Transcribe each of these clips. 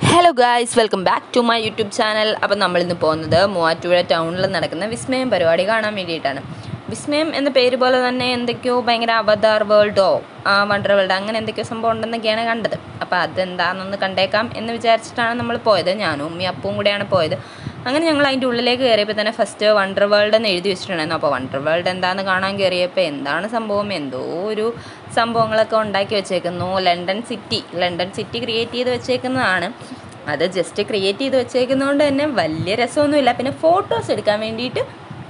hello guys welcome back to my YouTube channel അപ്പം നമ്മളിന്ന് പോകുന്നത് മൂവാറ്റുപുഴ ടൗണിൽ നടക്കുന്ന വിസ്മയം പരിപാടി കാണാൻ വേണ്ടിയിട്ടാണ് വിസ്മയം എന്ന പേര് പോലെ തന്നെ എന്തൊക്കെയോ ഭയങ്കര അവതാർ വേൾഡോ ആ വണ്ടർ വേൾഡ് അങ്ങനെ എന്തൊക്കെയോ സംഭവം ഉണ്ടെന്നൊക്കെയാണ് കണ്ടത് അപ്പോൾ അതെന്താണെന്നൊന്ന് കണ്ടേക്കാം എന്ന് വിചാരിച്ചിട്ടാണ് നമ്മൾ പോയത് ഞാനും ഉമ്മി അപ്പവും കൂടെയാണ് പോയത് അങ്ങനെ ഞങ്ങൾ അതിൻ്റെ ഉള്ളിലേക്ക് കയറിയപ്പോൾ തന്നെ ഫസ്റ്റ് വണ്ടർ വേൾഡ് എന്ന് എഴുതി വെച്ചിട്ടുണ്ടായിരുന്നു അപ്പോൾ വണ്ടർ വേൾഡ് എന്താണെന്ന് കാണാൻ കയറിയപ്പോൾ എന്താണ് സംഭവം എന്തോ ഒരു സംഭവങ്ങളൊക്കെ ഉണ്ടാക്കി വെച്ചേക്കുന്നു London city London city create ചെയ്ത് വെച്ചേക്കുന്നതാണ് അത് ജസ്റ്റ് ക്രിയേറ്റ് ചെയ്ത് വെച്ചേക്കുന്നതുകൊണ്ട് തന്നെ വലിയ രസമൊന്നുമില്ല പിന്നെ ഫോട്ടോസ് എടുക്കാൻ വേണ്ടിയിട്ട്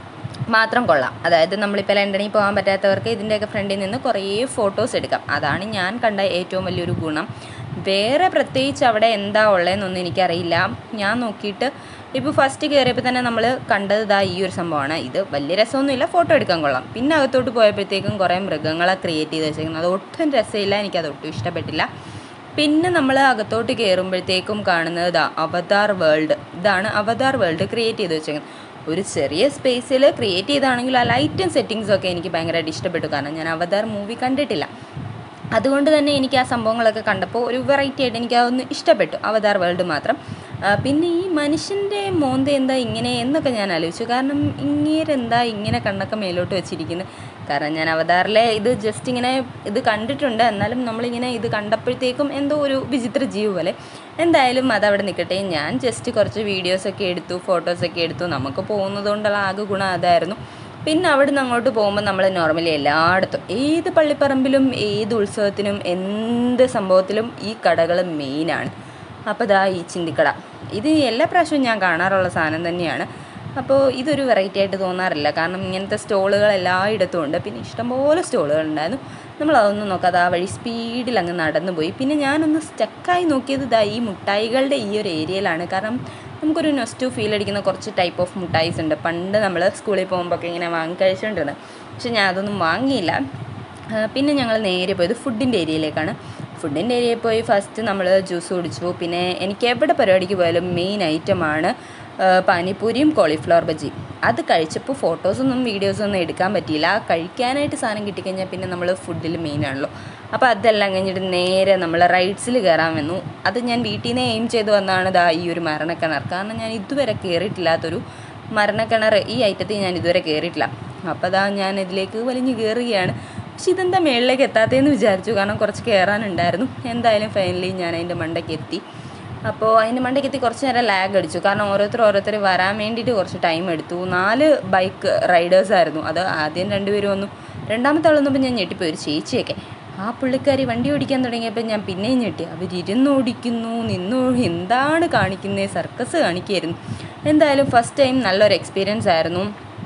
മാത്രം കൊള്ളാം അതായത് നമ്മളിപ്പോൾ ലണ്ടനിൽ പോകാൻ പറ്റാത്തവർക്ക് ഇതിൻ്റെയൊക്കെ ഫ്രണ്ടിൽ നിന്ന് കുറേ ഫോട്ടോസ് എടുക്കാം അതാണ് ഞാൻ കണ്ട ഏറ്റവും വലിയൊരു ഗുണം വേറെ പ്രത്യേകിച്ച് അവിടെ എന്താ ഉള്ളതെന്നൊന്നും എനിക്കറിയില്ല ഞാൻ നോക്കിയിട്ട് ഇപ്പോൾ ഫസ്റ്റ് കയറിയപ്പോൾ തന്നെ നമ്മൾ കണ്ടത് ഇതാ ഈ ഒരു സംഭവമാണ് ഇത് വലിയ രസമൊന്നുമില്ല ഫോട്ടോ എടുക്കാൻ കൊള്ളാം പിന്നെ അകത്തോട്ട് പോയപ്പോഴത്തേക്കും കുറേ മൃഗങ്ങളെ ക്രിയേറ്റ് ചെയ്ത് വെച്ചേക്കുന്നത് അത് ഒട്ടും രസമില്ല എനിക്കത് ഒട്ടും ഇഷ്ടപ്പെട്ടില്ല പിന്നെ നമ്മൾ അകത്തോട്ട് കയറുമ്പോഴത്തേക്കും കാണുന്നത് ഇതാ അവതാർ വേൾഡ് ഇതാണ് അവതാർ വേൾഡ് ക്രിയേറ്റ് ചെയ്ത് വെച്ചേക്കുന്നത് ഒരു ചെറിയ സ്പേസിൽ ക്രിയേറ്റ് ചെയ്താണെങ്കിൽ ആ ലൈറ്റും സെറ്റിങ്സും ഒക്കെ എനിക്ക് ഭയങ്കരമായിട്ട് ഇഷ്ടപ്പെട്ടു കാരണം ഞാൻ അവതാർ മൂവി കണ്ടിട്ടില്ല അതുകൊണ്ട് തന്നെ എനിക്ക് ആ സംഭവങ്ങളൊക്കെ കണ്ടപ്പോൾ ഒരു വെറൈറ്റി ആയിട്ട് എനിക്ക് അതൊന്ന് ഇഷ്ടപ്പെട്ടു അവതാർ വേൾഡ് മാത്രം ആ, പിന്നെ ഈ മനുഷ്യൻ്റെ മോന്ത എന്താ ഇങ്ങനെ എന്നൊക്കെ ഞാൻ ആലോചിച്ചു കാരണം ഇങ്ങേരെന്താ ഇങ്ങനെ കണ്ണൊക്കെ മേലോട്ട് വെച്ചിരിക്കുന്നത് കാരണം ഞാൻ അവതാറിലെ ഇത് ജസ്റ്റ് ഇങ്ങനെ ഇത് കണ്ടിട്ടുണ്ട് എന്നാലും നമ്മളിങ്ങനെ ഇത് കണ്ടപ്പോഴത്തേക്കും എന്തോ ഒരു വിചിത്ര ജീവ് പോലെ എന്തായാലും അതവിടെ നിൽക്കട്ടെ ഞാൻ ജസ്റ്റ് കുറച്ച് വീഡിയോസൊക്കെ എടുത്തു ഫോട്ടോസൊക്കെ എടുത്തു നമുക്ക് പോകുന്നത് കൊണ്ടുള്ള ആകെ ഗുണം അതായിരുന്നു പിന്നെ അവിടെ നിന്ന് അങ്ങോട്ട് പോകുമ്പോൾ നമ്മൾ നോർമലി എല്ലായിടത്തും ഏത് പള്ളിപ്പറമ്പിലും ഏത് ഉത്സവത്തിനും എന്ത് സംഭവത്തിലും ഈ കടകൾ മെയിനാണ് അപ്പോൾ ദാ ഈ ചിന്തിക്കട ഇത് എല്ലാ പ്രാവശ്യവും ഞാൻ കാണാറുള്ള സാധനം തന്നെയാണ് അപ്പോൾ ഇതൊരു വെറൈറ്റി ആയിട്ട് തോന്നാറില്ല കാരണം ഇങ്ങനത്തെ സ്റ്റോളുകൾ എല്ലായിടത്തും ഉണ്ട് പിന്നെ ഇഷ്ടംപോലെ സ്റ്റോളുകൾ ഉണ്ടായിരുന്നു നമ്മൾ അതൊന്നും നോക്കാതെ ആ വഴി സ്പീഡിൽ അങ്ങ് നടന്നു പോയി പിന്നെ ഞാനൊന്ന് സ്റ്റക്കായി നോക്കിയത് ദാ ഈ മുട്ടായികളുടെ ഈ ഒരു ഏരിയയിലാണ് കാരണം നമുക്കൊരു നൊസ്റ്റു ഫീൽ അടിക്കുന്ന കുറച്ച് ടൈപ്പ് ഓഫ് മുട്ടായിസ് ഉണ്ട് പണ്ട് നമ്മൾ സ്കൂളിൽ പോകുമ്പോൾ ഒക്കെ ഇങ്ങനെ വാങ്ങി കഴിച്ചുകൊണ്ടിരുന്നത് പക്ഷെ ഞാൻ അതൊന്നും വാങ്ങിയില്ല ആ, പിന്നെ ഞങ്ങൾ നേരെ പോയത് ഫുഡിൻ്റെ ഏരിയയിലേക്കാണ് ഫുഡിൻ്റെ ഏരിയയിൽ പോയി ഫസ്റ്റ് നമ്മൾ ജ്യൂസ് കുടിച്ചു പിന്നെ എനിക്ക് എവിടെ പരിപാടിക്ക് പോയാലും മെയിൻ ഐറ്റമാണ് പാനിപ്പൂരിയും കോളിഫ്ലവർ ബജിയും അത് കഴിച്ചപ്പോൾ ഫോട്ടോസൊന്നും വീഡിയോസൊന്നും എടുക്കാൻ പറ്റിയില്ല ആ കഴിക്കാനായിട്ട് സാധനം കിട്ടിക്കഴിഞ്ഞാൽ പിന്നെ നമ്മൾ ഫുഡിൽ മെയിൻ ആണല്ലോ അപ്പോൾ അതെല്ലാം കഴിഞ്ഞിട്ട് നേരെ നമ്മൾ റൈഡ്സിൽ കയറാൻ വന്നു അത് ഞാൻ വീട്ടിൽ നിന്ന് എയിം ചെയ്ത് വന്നതാണ് ദാ ഈ ഒരു മരണക്കിണർ കാരണം ഞാൻ ഇതുവരെ കയറിയിട്ടില്ലാത്തൊരു മരണക്കിണർ ഈ ഐറ്റത്തിൽ ഞാൻ ഇതുവരെ കയറിയിട്ടില്ല അപ്പോൾ അതാ ഞാൻ ഇതിലേക്ക് വലിഞ്ഞ് കയറുകയാണ് പക്ഷെ ഇതെന്താ മേളിലേക്ക് എത്താത്തതെന്ന് വിചാരിച്ചു കാരണം കുറച്ച് കയറാനുണ്ടായിരുന്നു എന്തായാലും ഫൈനലി ഞാൻ അതിൻ്റെ മണ്ടയ്ക്ക് എത്തി അപ്പോൾ അതിൻ്റെ മണ്ടയ്ക്ക് എത്തി കുറച്ച് നേരം ലാഗ് അടിച്ചു കാരണം ഓരോരുത്തർ ഓരോരുത്തർ വരാൻ വേണ്ടിയിട്ട് കുറച്ച് ടൈം എടുത്തു നാല് ബൈക്ക് റൈഡേഴ്സ് ആയിരുന്നു അത് ആദ്യം രണ്ടുപേരും വന്നു രണ്ടാമത്തെ ആൾ വന്നപ്പോൾ ഞാൻ ഞെട്ടിപ്പോയി ഒരു ചേച്ചിയൊക്കെ ആ പുള്ളിക്കാരി വണ്ടി ഓടിക്കാൻ തുടങ്ങിയപ്പോൾ ഞാൻ പിന്നെയും ഞെട്ടി അവർ ഇരുന്നോടിക്കുന്നു നിന്നു എന്താണ് കാണിക്കുന്നത് സർക്കസ് കാണിക്കുമായിരുന്നു എന്തായാലും ഫസ്റ്റ് ടൈം നല്ലൊരു എക്സ്പീരിയൻസ് ആയിരുന്നു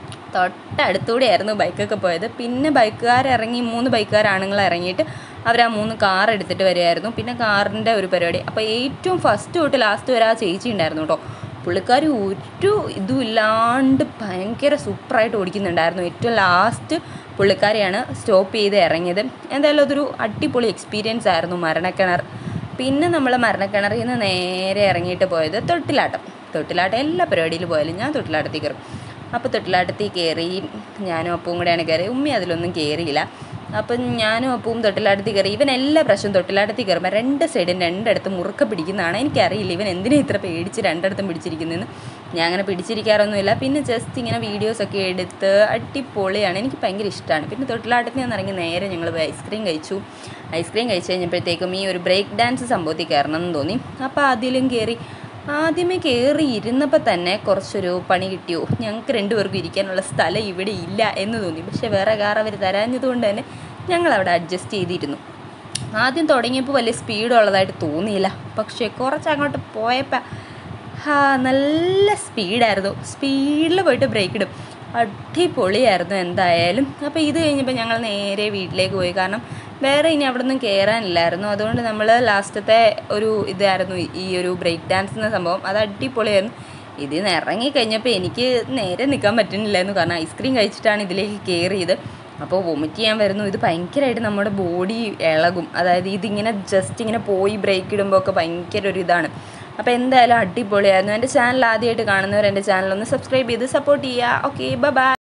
തൊട്ടടുത്തൂടെയായിരുന്നു ബൈക്കൊക്കെ പോയത് പിന്നെ ബൈക്കുകാർ ഇറങ്ങി മൂന്ന് ബൈക്കുകാർ ആണുങ്ങൾ ഇറങ്ങിയിട്ട് അവർ ആ മൂന്ന് കാർ എടുത്തിട്ട് വരികയായിരുന്നു പിന്നെ കാറിൻ്റെ ഒരു പരിപാടി അപ്പോൾ ഏറ്റവും ഫസ്റ്റ് തൊട്ട് ലാസ്റ്റ് വരെ ആ ചേച്ചി ഉണ്ടായിരുന്നു കേട്ടോ പുള്ളിക്കാരി ഒരു ഇതും ഇല്ലാണ്ട് ഭയങ്കര സൂപ്പറായിട്ട് ഓടിക്കുന്നുണ്ടായിരുന്നു ഏറ്റവും ലാസ്റ്റ് പുള്ളിക്കാരിയാണ് സ്റ്റോപ്പ് ചെയ്ത് ഇറങ്ങിയത് എന്തായാലും അതൊരു അടിപൊളി എക്സ്പീരിയൻസ് ആയിരുന്നു മരണക്കിണർ പിന്നെ നമ്മൾ മരണക്കിണറിൽ നിന്ന് നേരെ ഇറങ്ങിയിട്ട് പോയത് തൊട്ടിലാട്ടം തൊട്ടിലാട്ടം എല്ലാ പരിപാടിയിലും പോയാലും ഞാൻ തൊട്ടിലാട്ടത്തിൽ കയറും അപ്പോൾ തൊട്ടിലാട്ടത്തിൽ കയറി ഞാനും അപ്പവും കൂടെയാണ് കയറി ഉമ്മി അതിലൊന്നും കയറിയില്ല അപ്പം ഞാനും അപ്പവും തൊട്ടിലാട്ടത്തിൽ കയറി ഇവൻ എല്ലാ പ്രാവശ്യവും തൊട്ടിലാട്ടത്തിൽ കയറുമ്പോൾ രണ്ട് സൈഡും രണ്ടിടത്തും മുറുക്ക പിടിക്കുന്നതാണ് എനിക്കറിയില്ല ഇവൻ എന്തിനാ ഇത്ര പേടിച്ച് രണ്ടിടത്തും പിടിച്ചിരിക്കുന്നതെന്ന് ഞാൻ അങ്ങനെ പിടിച്ചിരിക്കാറൊന്നുമില്ല പിന്നെ ജസ്റ്റ് ഇങ്ങനെ വീഡിയോസൊക്കെ എടുത്ത് അടിപൊളിയാണ് എനിക്ക് ഭയങ്കര ഇഷ്ടമാണ് പിന്നെ തൊട്ടിലാട്ടത്തിൽ നിന്ന് ഇറങ്ങി നേരെ ഞങ്ങൾ പോയി ഐസ്ക്രീം കഴിച്ചു ഐസ്ക്രീം കഴിച്ച് കഴിഞ്ഞപ്പോഴത്തേക്കും ഈ ഒരു ബ്രേക്ക് ഡാൻസ് സംഭവത്തിൽ കയറണം എന്ന് തോന്നി അപ്പോൾ അതിലും കയറി ആദ്യമേ കയറി ഇരുന്നപ്പോൾ തന്നെ കുറച്ചൊരു പണി കിട്ടിയോ ഞങ്ങൾക്ക് രണ്ടുപേർക്കും ഇരിക്കാനുള്ള സ്ഥലം ഇവിടെ ഇല്ല എന്ന് തോന്നി പക്ഷേ വേറെ കാർ അവർ തരാഞ്ഞതുകൊണ്ട് തന്നെ ഞങ്ങൾ അവിടെ അഡ്ജസ്റ്റ് ചെയ്തിരുന്നു ആദ്യം തുടങ്ങിയപ്പോൾ വലിയ സ്പീഡ് ഉള്ളതായിട്ട് തോന്നിയില്ല പക്ഷേ കുറച്ച് അങ്ങോട്ട് പോയപ്പോൾ ഹാ നല്ല സ്പീഡായിരുന്നു സ്പീഡിൽ പോയിട്ട് ബ്രേക്ക് ഇടും അടിപൊളിയായിരുന്നു എന്തായാലും അപ്പോൾ ഇത് കഴിഞ്ഞപ്പോൾ ഞങ്ങൾ നേരെ വീട്ടിലേക്ക് പോയി കാരണം വേറെ ഇനി അവിടെ നിന്നും കയറാനില്ലായിരുന്നു അതുകൊണ്ട് നമ്മൾ ലാസ്റ്റത്തെ ഒരു ഇതായിരുന്നു ഈ ഒരു ബ്രേക്ക് ഡാൻസ് എന്ന സംഭവം അത് അടിപൊളിയായിരുന്നു ഇതിൽ നിന്ന് ഇറങ്ങി കഴിഞ്ഞപ്പോൾ എനിക്ക് നേരെ നിൽക്കാൻ പറ്റുന്നില്ലായിരുന്നു കാരണം ഐസ്ക്രീം കഴിച്ചിട്ടാണ് ഇതിലേക്ക് കയറിയത് അപ്പോൾ വൊമിറ്റ് ചെയ്യാൻ വരുന്നു ഇത് ഭയങ്കരമായിട്ട് നമ്മുടെ ബോഡി ഇളകും അതായത് ഇതിങ്ങനെ ജസ്റ്റ് ഇങ്ങനെ പോയി ബ്രേക്ക് ഇടുമ്പോൾ ഒക്കെ ഭയങ്കര ഒരു ഇതാണ് അപ്പോൾ എന്തായാലും അടിപൊളിയായിരുന്നു എൻ്റെ ചാനൽ ആദ്യമായിട്ട് കാണുന്നവർ എൻ്റെ ചാനൽ ഒന്ന് സബ്സ്ക്രൈബ് ചെയ്ത് സപ്പോർട്ട് ചെയ്യുക ഓക്കെ ബൈ